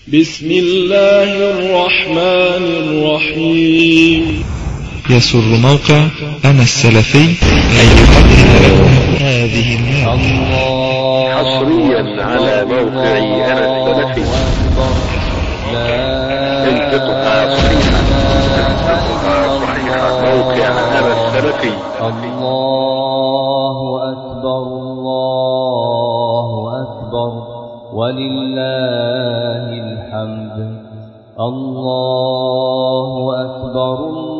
بسم الله الرحمن الرحيم يسر موقع أنا السلفي أن يقدم لكم هذه المادة حصريا على موقع أنا السلفي انفقها صحيحا انفقها صحيحا موقع أنا السلفي الله أكبر الله أكبر ولله الحمد الله أكبر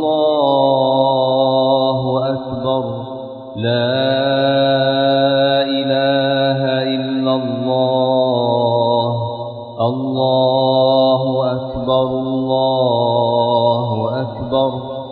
الله أكبر لا إله إلا الله الله أكبر الله أكبر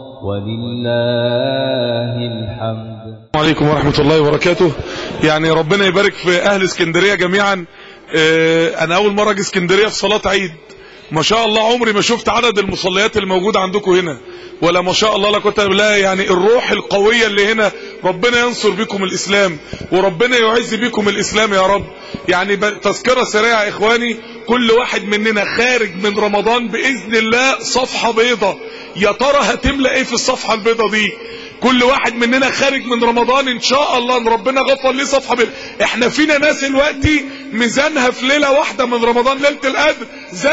ولله الحمد السلام عليكم ورحمة الله وبركاته يعني ربنا يبارك في أهل اسكندرية جميعا آه، أنا أول مرة أجي اسكندرية في صلاة عيد ما شاء الله عمري ما شفت عدد المصليات الموجودة عندكم هنا ولا ما شاء الله لا كنت بالله يعني الروح القوية اللي هنا ربنا ينصر بكم الإسلام وربنا يعز بكم الإسلام يا رب يعني ب- تذكرة سريعة يا إخواني كل واحد مننا خارج من رمضان بإذن الله صفحة بيضة يا ترى هتملى إيه في الصفحة البيضة دي كل واحد مننا خارج من رمضان ان شاء الله ان ربنا غفر ليه صفحه بيضاء احنا فينا ناس دلوقتي ميزانها في ليله واحده من رمضان ليله القدر زاد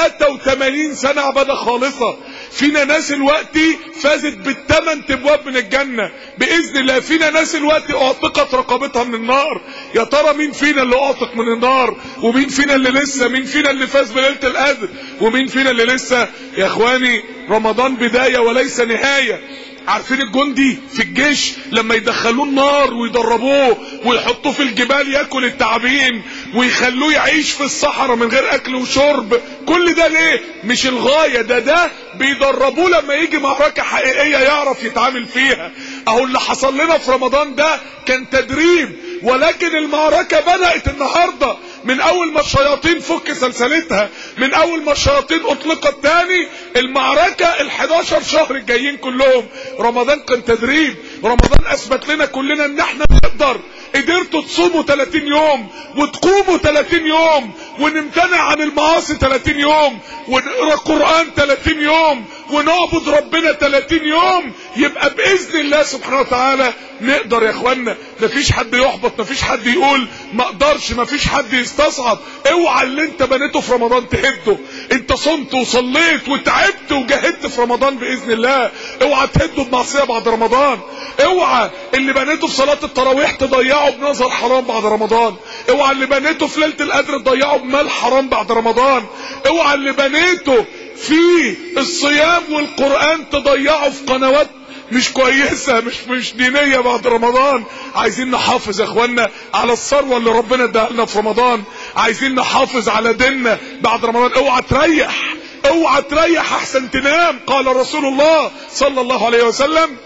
83 سنه عباده خالصه فينا ناس دلوقتي فازت بالثمان ابواب من الجنه باذن الله فينا ناس دلوقتي اعتقت رقبتها من النار يا ترى مين فينا اللي اعتق من النار ومين فينا اللي لسه مين فينا اللي فاز بليله القدر ومين فينا اللي لسه يا اخواني رمضان بدايه وليس نهايه عارفين الجندي في الجيش لما يدخلوه النار ويدربوه ويحطوه في الجبال ياكل التعابين ويخلوه يعيش في الصحراء من غير اكل وشرب كل ده ليه مش الغاية ده ده بيدربوه لما يجي معركة حقيقية يعرف يتعامل فيها اهو اللي حصل لنا في رمضان ده كان تدريب ولكن المعركة بدأت النهاردة من اول ما الشياطين فك سلسلتها من اول ما الشياطين اطلقت تاني المعركة ال11 شهر الجايين كلهم رمضان كان تدريب رمضان اثبت لنا كلنا ان احنا نقدر قدرتوا تصوموا 30 يوم وتقوموا 30 يوم ونمتنع عن المعاصي 30 يوم ونقرا قرآن 30 يوم ونعبد ربنا 30 يوم يبقى باذن الله سبحانه وتعالى نقدر يا اخوانا مفيش حد يحبط مفيش حد يقول ما اقدرش مفيش حد يستصعب اوعى اللي انت بنيته في رمضان تهده انت صمت وصليت وتعبت وجاهدت في رمضان باذن الله اوعى تهده بمعصيه بعد رمضان اوعى اللي بنيته في صلاه التراويح تضيعه بنظر حرام بعد رمضان اوعى اللي بنيته في ليله القدر تضيعه بمال حرام بعد رمضان اوعى اللي بنيته في الصيام والقران تضيعه في قنوات مش كويسة مش مش دينية بعد رمضان عايزين نحافظ يا اخوانا على الثروة اللي ربنا اداها لنا في رمضان عايزين نحافظ على ديننا بعد رمضان اوعى تريح اوعى تريح احسن تنام قال رسول الله صلى الله عليه وسلم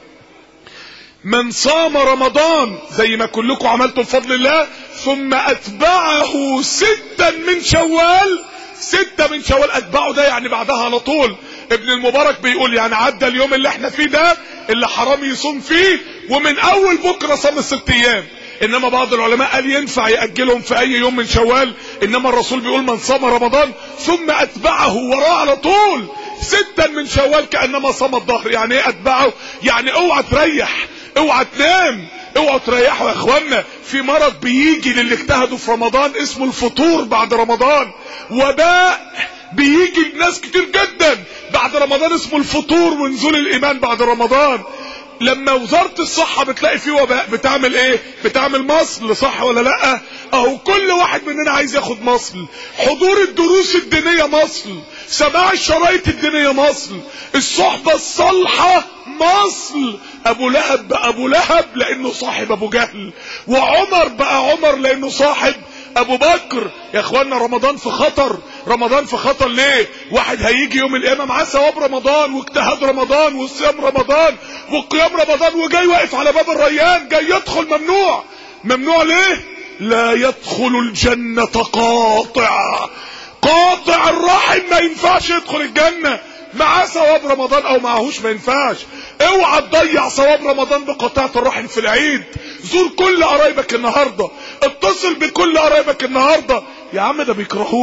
من صام رمضان زي ما كلكم عملتم بفضل الله ثم اتبعه ستا من شوال ستة من شوال اتبعه ده يعني بعدها على طول ابن المبارك بيقول يعني عدى اليوم اللي احنا فيه ده اللي حرام يصوم فيه ومن اول بكره صام الست ايام انما بعض العلماء قال ينفع ياجلهم في اي يوم من شوال انما الرسول بيقول من صام رمضان ثم اتبعه وراه على طول ستا من شوال كانما صام الظهر يعني ايه اتبعه يعني اوعى تريح اوعى تنام اوعوا تريحوا يا اخوانا في مرض بيجي للي اجتهدوا في رمضان اسمه الفطور بعد رمضان وباء بيجي لناس كتير جدا بعد رمضان اسمه الفطور ونزول الايمان بعد رمضان لما وزارة الصحة بتلاقي فيه وباء بتعمل ايه بتعمل مصل صح ولا لا اهو كل واحد مننا عايز ياخد مصل حضور الدروس الدينية مصل سماع الشرايط الدينية مصل الصحبة الصالحة مصل ابو لهب بقى ابو لهب لانه صاحب ابو جهل وعمر بقى عمر لانه صاحب ابو بكر يا اخوانا رمضان في خطر رمضان في خطر ليه واحد هيجي يوم القيامه معاه ثواب رمضان واجتهاد رمضان وصيام رمضان وقيام رمضان وجاي واقف على باب الريان جاي يدخل ممنوع ممنوع ليه لا يدخل الجنه قاطع قاطع الرحم ما ينفعش يدخل الجنه معاه ثواب رمضان او معهوش ما ينفعش اوعى تضيع ثواب رمضان بقطاعة الرحم في العيد زور كل قرايبك النهارده اتصل بكل قرايبك النهارده يا عم ده بيكرهوني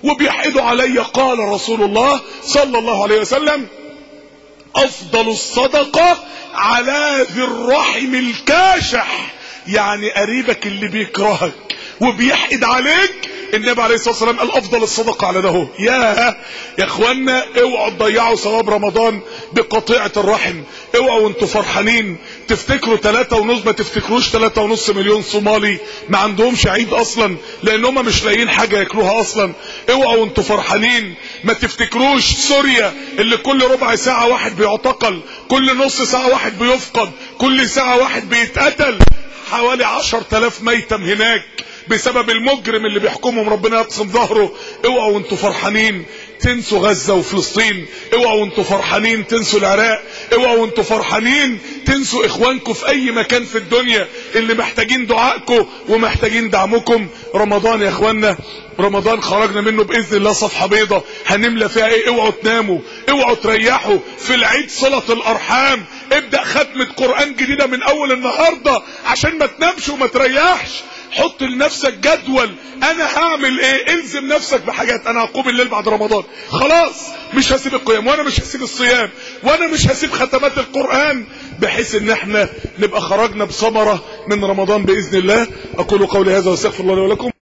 وبيحقدوا علي قال رسول الله صلى الله عليه وسلم افضل الصدقة على ذي الرحم الكاشح يعني قريبك اللي بيكرهك وبيحقد عليك النبي عليه الصلاه والسلام قال افضل الصدقه على ده هو يا يا اخوانا اوعوا تضيعوا ثواب رمضان بقطيعه الرحم اوعوا وانتوا فرحانين تفتكروا ثلاثة ونص ما تفتكروش ثلاثة ونص مليون صومالي ما عندهمش عيد اصلا لان هم مش لاقيين حاجه ياكلوها اصلا اوعوا وانتوا فرحانين ما تفتكروش سوريا اللي كل ربع ساعه واحد بيعتقل كل نص ساعه واحد بيفقد كل ساعه واحد بيتقتل حوالي عشر تلاف ميتم هناك بسبب المجرم اللي بيحكمهم ربنا يقسم ظهره اوعوا وانتوا فرحانين تنسوا غزة وفلسطين اوعوا وانتوا فرحانين تنسوا العراق اوعوا وانتوا فرحانين تنسوا اخوانكم في اي مكان في الدنيا اللي محتاجين دعائكم ومحتاجين دعمكم رمضان يا اخوانا رمضان خرجنا منه باذن الله صفحه بيضة هنملى فيها ايه اوعوا تناموا اوعوا تريحوا في العيد صلة الارحام ابدأ ختمة قرآن جديدة من اول النهاردة عشان ما تنامش وما تريحش حط لنفسك جدول انا هعمل ايه الزم نفسك بحاجات انا هقوم الليل بعد رمضان خلاص مش هسيب القيام وانا مش هسيب الصيام وانا مش هسيب ختمات القرآن بحيث ان احنا نبقى خرجنا بثمرة من رمضان باذن الله اقول قولي هذا واستغفر الله لي ولكم